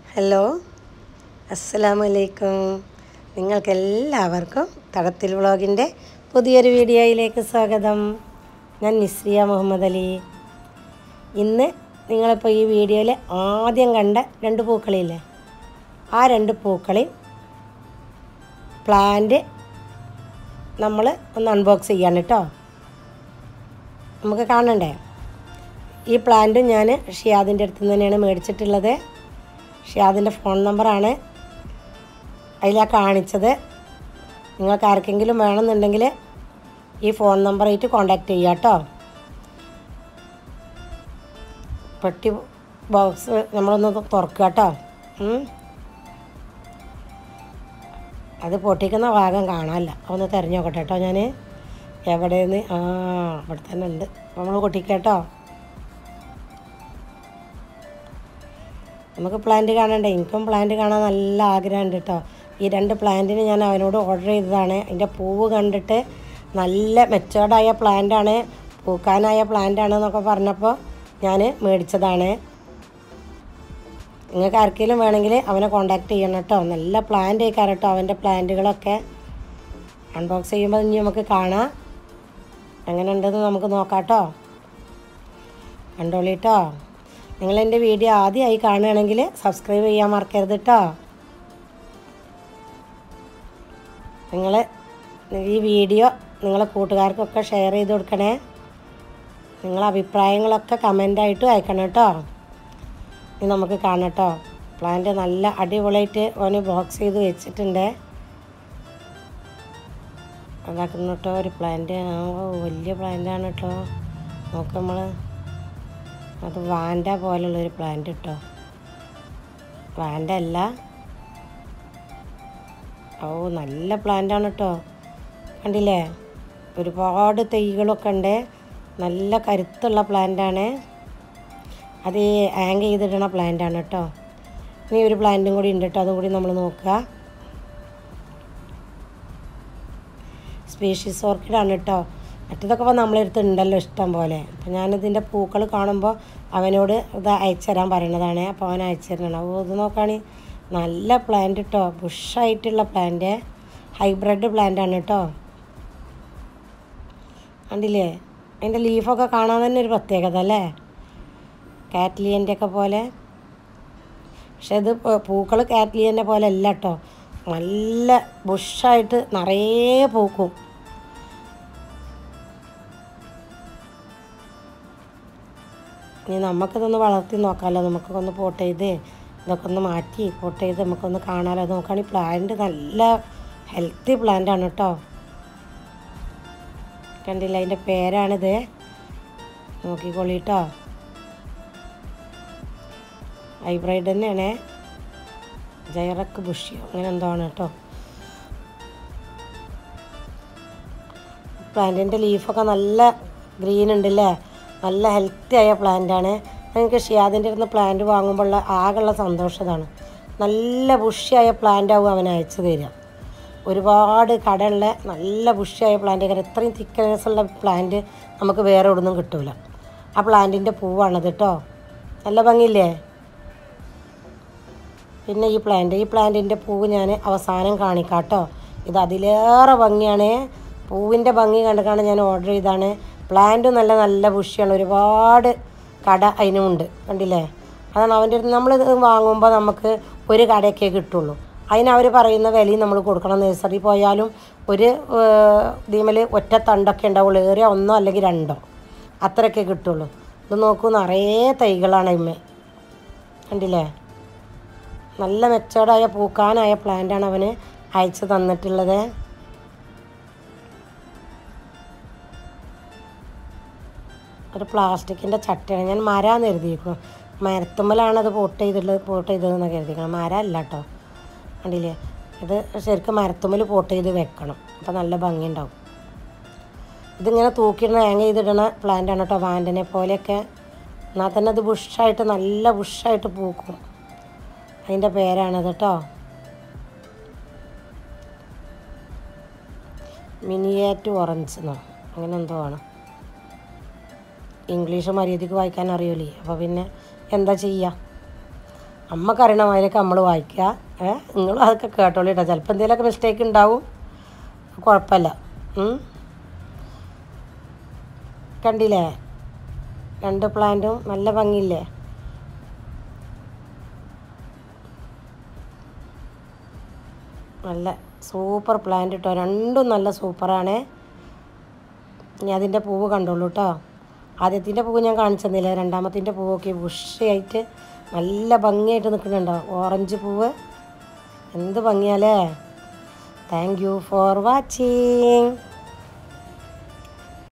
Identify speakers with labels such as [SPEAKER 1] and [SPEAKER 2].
[SPEAKER 1] Hello അസ്സലാമു അലൈക്കും നിങ്ങൾക്കെല്ലാവർക്കും തടത്തിൽ വ്ളോഗിൻ്റെ പുതിയൊരു വീഡിയോയിലേക്ക് സ്വാഗതം ഞാൻ നിസ്രിയ മുഹമ്മദ് അലി ഇന്ന് നിങ്ങളിപ്പോൾ ഈ വീഡിയോയിൽ ആദ്യം കണ്ട രണ്ട് പൂക്കളില്ലേ ആ രണ്ട് പൂക്കളിൽ പ്ലാന്റ് നമ്മൾ ഒന്ന് അൺബോക്സ് ചെയ്യാണ് കേട്ടോ നമുക്ക് കാണണ്ടേ ഈ പ്ലാന്റ് ഞാൻ ഷിയാദിൻ്റെ അടുത്ത് നിന്ന് തന്നെയാണ് മേടിച്ചിട്ടുള്ളത് ഷിയാദിൻ്റെ ഫോൺ നമ്പറാണ് അതിലാ കാണിച്ചത് നിങ്ങൾക്ക് ആർക്കെങ്കിലും വേണമെന്നുണ്ടെങ്കിൽ ഈ ഫോൺ നമ്പറായിട്ട് കോണ്ടാക്ട് ചെയ്യുക കേട്ടോ പെട്ടി ബോക്സ് നമ്മളൊന്ന് തുറക്കുക കേട്ടോ ഉം. അത് പൊട്ടിക്കുന്ന ഭാഗം കാണാമല്ല ഒന്ന് തിരഞ്ഞു നോക്കട്ടെ കേട്ടോ ഞാൻ എവിടെയെന്ന് ആ അവിടെ തന്നെ ഉണ്ട് നമ്മൾ പൊട്ടിക്കട്ടോ നമുക്ക് പ്ലാന്റ് കാണണ്ടേ എനിക്കും പ്ലാന്റ് കാണാൻ നല്ല ആഗ്രഹമുണ്ട് കേട്ടോ ഈ രണ്ട് പ്ലാന്റിന് ഞാൻ അവനോട് ഓർഡർ ചെയ്തതാണ് അതിൻ്റെ പൂവ് കണ്ടിട്ട് നല്ല മെച്ചേർഡായ പ്ലാന്റാണ് പൂക്കാനായ പ്ലാന്റാണ് എന്നൊക്കെ പറഞ്ഞപ്പോൾ ഞാൻ മേടിച്ചതാണ് നിങ്ങൾക്ക് ആർക്കെങ്കിലും വേണമെങ്കിൽ അവനെ കോണ്ടാക്ട് ചെയ്യണം കേട്ടോ നല്ല പ്ലാന്റ് ആയിക്കാരം കേട്ടോ അവൻ്റെ പ്ലാന്റുകളൊക്കെ അൺബോക്സ് ചെയ്യുമ്പോൾ ഇനി നമുക്ക് കാണാം എങ്ങനെ ഉണ്ടെന്ന് നമുക്ക് നോക്കാം കേട്ടോ കണ്ടോളി കേട്ടോ നിങ്ങൾ എൻ്റെ വീഡിയോ ആദ്യമായി കാണുകയാണെങ്കിൽ സബ്സ്ക്രൈബ് ചെയ്യാൻ മറക്കരുത് കേട്ടോ നിങ്ങൾ ഈ വീഡിയോ നിങ്ങളെ കൂട്ടുകാർക്കൊക്കെ ഷെയർ ചെയ്ത് കൊടുക്കണേ നിങ്ങളെ അഭിപ്രായങ്ങളൊക്കെ കമൻ്റായിട്ടും അയക്കണം കേട്ടോ ഇനി നമുക്ക് കാണാം കേട്ടോ പ്ലാന്റ് നല്ല അടിപൊളിയായിട്ട് ഓന് ബോക്സ് ചെയ്ത് വെച്ചിട്ടുണ്ട് അതാക്കുന്നു കേട്ടോ ഒരു പ്ലാന്റ് ഓ വലിയ പ്ലാന്റാണ് കേട്ടോ നോക്ക് നമ്മൾ അത് വാൻഡ പോലുള്ളൊരു പ്ലാന്റ് കേട്ടോ വാൻഡ അല്ല ഓ നല്ല പ്ലാന്റാണ് കേട്ടോ കണ്ടില്ലേ ഒരുപാട് തൈകളൊക്കെ ഉണ്ട് നല്ല കരുത്തുള്ള പ്ലാന്റാണ് അത് ഹാങ് ചെയ്തിടണ പ്ലാന്റാണ് കേട്ടോ ഇനി ഒരു പ്ലാന്റും കൂടി ഉണ്ട് കേട്ടോ അതും കൂടി നമ്മൾ നോക്കുക സ്പീഷീസ് ഓർക്കിഡാണ് കേട്ടോ മറ്റേതൊക്കെ ഇപ്പോൾ നമ്മളെടുത്ത് ഉണ്ടല്ലോ ഇഷ്ടം പോലെ അപ്പോൾ ഞാനിതിൻ്റെ പൂക്കൾ കാണുമ്പോൾ അവനോട് ഇത് അയച്ചു തരാൻ പറയണതാണ് അപ്പോൾ അവൻ അയച്ചു തരണം അപ്പോൾ ഇത് നോക്കുകയാണെങ്കിൽ നല്ല പ്ലാന്റ് കേട്ടോ ബുഷായിട്ടുള്ള പ്ലാന്റ് ഹൈബ്രിഡ് പ്ലാന്റ് ആണ് കേട്ടോ കണ്ടില്ലേ അതിൻ്റെ ലീഫൊക്കെ കാണാൻ തന്നെ ഒരു പ്രത്യേകത അല്ലേ കാറ്റ്ലിയൻ്റെ ഒക്കെ പോലെ പക്ഷെ ഇത് പൂക്കൾ കാറ്റ്ലിയൻ്റെ പോലെ അല്ല കേട്ടോ നല്ല ബുഷായിട്ട് നിറയെ പൂക്കും ഇനി നമുക്കിതൊന്ന് വളർത്തി നോക്കാമല്ലോ നമുക്കൊന്ന് പോട്ട് ചെയ്ത് ഇതൊക്കെ ഒന്ന് മാറ്റി പോട്ട് ചെയ്ത് നമുക്കൊന്ന് കാണാമല്ലോ അത് നോക്കുകയാണെങ്കിൽ പ്ലാന്റ് നല്ല ഹെൽത്തി പ്ലാന്റ് ആണ് കേട്ടോ കണ്ടില്ല അതിൻ്റെ പേരാണിത് നോക്കിക്കോളി കേട്ടോ ഹൈബ്രൈഡ് തന്നെയാണേ ജൈറക്ക് ബുഷിയോ അങ്ങനെ എന്തോ ആണ് കേട്ടോ പ്ലാന്റിൻ്റെ ലീഫൊക്കെ നല്ല ഗ്രീൻ ഉണ്ടല്ലേ നല്ല ഹെൽത്തി ആയ പ്ലാന്റാണ് എനിക്ക് ഷിയാദിൻ്റെ അടുത്ത് പ്ലാന്റ് വാങ്ങുമ്പോൾ ആകെയുള്ള സന്തോഷതാണ് നല്ല ബുഷിയായ പ്ലാന്റ് ആവും അവൻ അയച്ചു തരിക ഒരുപാട് കടയുള്ള നല്ല ബുഷിയായ പ്ലാന്റ് കാരണം ഇത്രയും തിക്നെസ് ഉള്ള പ്ലാന്റ് നമുക്ക് വേറെ എവിടുന്നും കിട്ടൂല ആ പ്ലാന്റിൻ്റെ പൂവാണത് കേട്ടോ നല്ല ഭംഗിയില്ലേ പിന്നെ ഈ പ്ലാന്റ് ഈ പ്ലാന്റിൻ്റെ പൂവ് ഞാൻ അവസാനം കാണിക്കാം കേട്ടോ ഇത് അതിലേറെ ഭംഗിയാണ് പൂവിൻ്റെ ഭംഗി കണ്ടിട്ടാണ് ഞാൻ ഓർഡർ ചെയ്താണ് പ്ലാന്റ് നല്ല നല്ല ബുഷിയാണ് ഒരുപാട് കട അതിനുമുണ്ട് കണ്ടില്ലേ അതാണ് അവൻ്റെ അടുത്ത് നമ്മളിത് വാങ്ങുമ്പോൾ നമുക്ക് ഒരു കടയൊക്കെ കിട്ടുള്ളൂ അതിന് അവർ പറയുന്ന വിലയും നമ്മൾ കൊടുക്കണം നഴ്സറി പോയാലും ഒരു ഇതിമേൽ ഒറ്റ തണ്ടൊക്കെ ഉണ്ടാവുള്ളൂ ഏറിയ ഒന്നോ അല്ലെങ്കിൽ രണ്ടോ അത്രയൊക്കെ കിട്ടുള്ളൂ ഇത് നോക്കൂ നിറയെ തൈകളാണ് ഇമ്മ കണ്ടില്ലേ നല്ല മെച്ചോർഡായ പൂക്കാനായ പ്ലാന്റാണ് അവന് അയച്ചു തന്നിട്ടുള്ളത് ഒരു പ്ലാസ്റ്റിക്കിൻ്റെ ചട്ടയാണ് ഞാൻ മരാന്ന് എഴുതിയിരിക്കുന്നു മരത്തുമ്മലാണ് അത് പോട്ട് ചെയ്തിട്ടുള്ളത് പോട്ട് ചെയ്തതെന്നൊക്കെ എഴുതിയിരിക്കണം മരം അല്ല കേട്ടോ കണ്ടില്ലേ ഇത് ശരിക്കും മരത്തുമ്മൽ പോട്ട് ചെയ്ത് വെക്കണം അപ്പോൾ നല്ല ഭംഗി ഉണ്ടാവും ഇതിങ്ങനെ തൂക്കിയിടണ ഹാങ് ചെയ്തിടണ പ്ലാന്റാണ് കേട്ടോ വാൻഡിനെ പോലെയൊക്കെ എന്നാൽ തന്നെ അത് ബുഷായിട്ട് നല്ല ബുഷായിട്ട് പൂക്കും അതിൻ്റെ പേരാണത് കേട്ടോ മിനിയേറ്റ് ഓറഞ്ച് എന്നോ അങ്ങനെ എന്തോ ആണ് ഇംഗ്ലീഷ് മര്യാദയ്ക്ക് വായിക്കാൻ അറിയൂലേ അപ്പോൾ പിന്നെ എന്താ ചെയ്യുക അമ്മക്കറിയണ മാതിരിയൊക്കെ നമ്മൾ വായിക്കുക ഏ നിങ്ങളും അതൊക്കെ കേട്ടോളൂ കേട്ടോ ചിലപ്പോൾ എന്തെങ്കിലുമൊക്കെ മിസ്റ്റേക്ക് ഉണ്ടാവും കുഴപ്പമില്ല ഉം. കണ്ടില്ലേ രണ്ട് പ്ലാന്റും നല്ല ഭംഗിയില്ലേ നല്ല സൂപ്പർ പ്ലാന്റ് കേട്ടോ രണ്ടും നല്ല സൂപ്പറാണ് ഇനി അതിൻ്റെ പൂവ് കണ്ടോളൂ കേട്ടോ ആദ്യത്തിൻ്റെ പൂവ് ഞാൻ കാണിച്ചു തന്നില്ല രണ്ടാമത്തിൻ്റെ പൂവൊക്കെ ബുഷിയായിട്ട് നല്ല ഭംഗിയായിട്ട് നിൽക്കുന്നുണ്ടോ ഓറഞ്ച് പൂവ് എന്ത് ഭംഗിയാലേ താങ്ക് യു ഫോർ വാച്ചിങ്